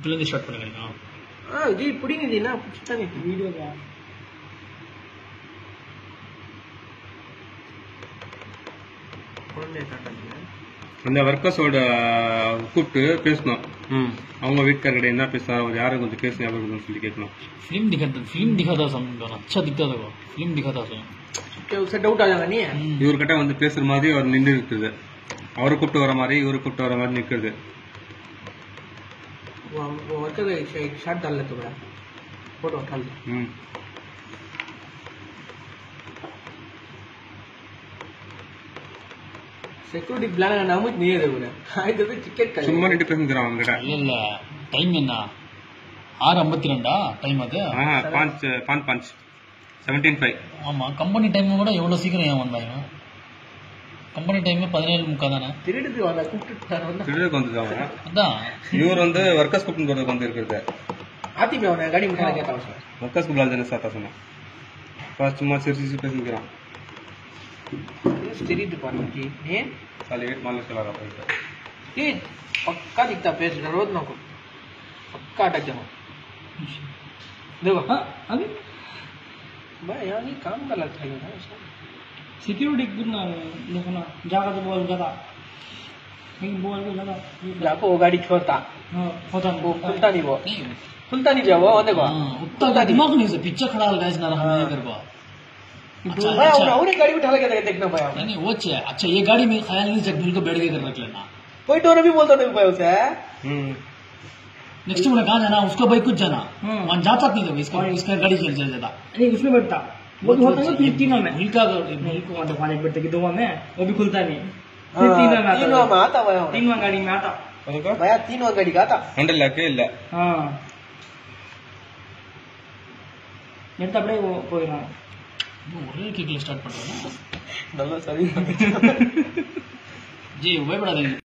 இதுலேருந்து ஸ்டார்ட் பண்ணுங்க ஆ இது பிடிங்க இது என்ன பிடிச்சிட்டாங்க வீடியோ குழந்தைய காட்டாங்க அந்த ஒர்க்கர்ஸோட கூப்பிட்டு பேசணும் ம் அவங்க வீட்டுக்காரர்கிட்ட என்ன பேசுறாரு அவர் யாரும் கொஞ்சம் பேச ஞாபகம் இருக்குன்னு சொல்லி கேட்கணும் फिल्म दिखाता फिल्म दिखाता समझो ना अच्छा दिखता था वो फिल्म दिखाता था ஓகே உसे டவுட் आ जाएगा नहीं இவர்கிட்ட வந்து பேசுற மாதிரி அவர் நின்று இருக்குது அவரை கூப்பிட்டு வர மாதிரி இவரை கூப்பிட்டு வர மாதிரி நிற்கிறது वो वो वर्कर एक शर्ट डाल ले तो बड़ा फोटो उठा ले ம் செக்யூரிட்டி பிளான் நமக்கு நீ எது கூட இது வந்து டிக்கெட் சும்மா நின்று பேசுங்கிறான் அவங்ககிட்ட இல்ல இல்ல டைம் என்ன ஆறு ஐம்பத்தி ரெண்டா டைம் அது ஆ பாஞ்ச் பாஞ்ச் பாஞ்ச் செவன்டீன் ஃபைவ் ஆமா கம்பெனி டைம் கூட எவ்வளவு சீக்கிரம் ஏன் வந்தாங்க கம்பெனி டைம் பதினேழு முக்கா தானே திருடுது வந்தா கூப்பிட்டு வந்தா திருடருக்கு வந்தது அவங்க அதான் இவர் வந்து ஒர்க்கர்ஸ் கூப்பிட்டு போறதுக்கு வந்து இருக்கிறது ஆத்தி போய் அவனை காடி மிட்டாய் கேட்டான் சார் ஒர்க்கர்ஸ் கூப்பிடலாம் தானே சாத்தா சொன்னான் ஃபர்ஸ்ட் சும்மா சிரிச்சு சிரிச்சு பேசிக்கிறான் தெரியுது பாருங்க ஏன் साले एट मान चला रहा था ये पक्का दिखता फेस रोज ना को पक्का अटक जाओ देखो अभी भाई यार ये काम का लगता है ना इसका सिक्योरिटी कितना देखो ना जाकर तो बोल जाता लेकिन बोल के जाता जाको वो गाड़ी छोड़ता हाँ होता वो नहीं खुलता नहीं वो खुलता नहीं जब वो देखो हाँ, उतना दिमाग नहीं से पीछे खड़ा है गाइस ना रहा मेरे को अच्छा भाई अच्छा और एक गाड़ी उठा लगे देखना भाई नहीं नहीं वो अच्छा है अच्छा ये गाड़ी में ख्याल नहीं जगदूल को बैठ के कर रख लेना कोई तो भी बोलता नहीं भाई उसे हम्म नेक्स्ट मुझे कहाँ जाना उसका बाइक कुछ जाना हम्म। वहाँ जाता नहीं था इसका इसका गाड़ी चल चल जाता नहीं उसमें बैठता वो भी होता है फिर तीनों में भूल का नहीं को मतलब पानी बैठते कि दो में वो भी खुलता नहीं फिर तीनों में तीनों में आता आता भाई तीनों गाड़ी में आता उनका भैया तीनों गाड़ी का आता ஹேண்டில் லாக்கே இல்ல हाँ எடுத்து அப்படியே போ- போயிடும் ஒரே கிக்ல ஸ்டார்ட் பண்றேன் நல்லா சரி ஜி பயப்படாதீங்க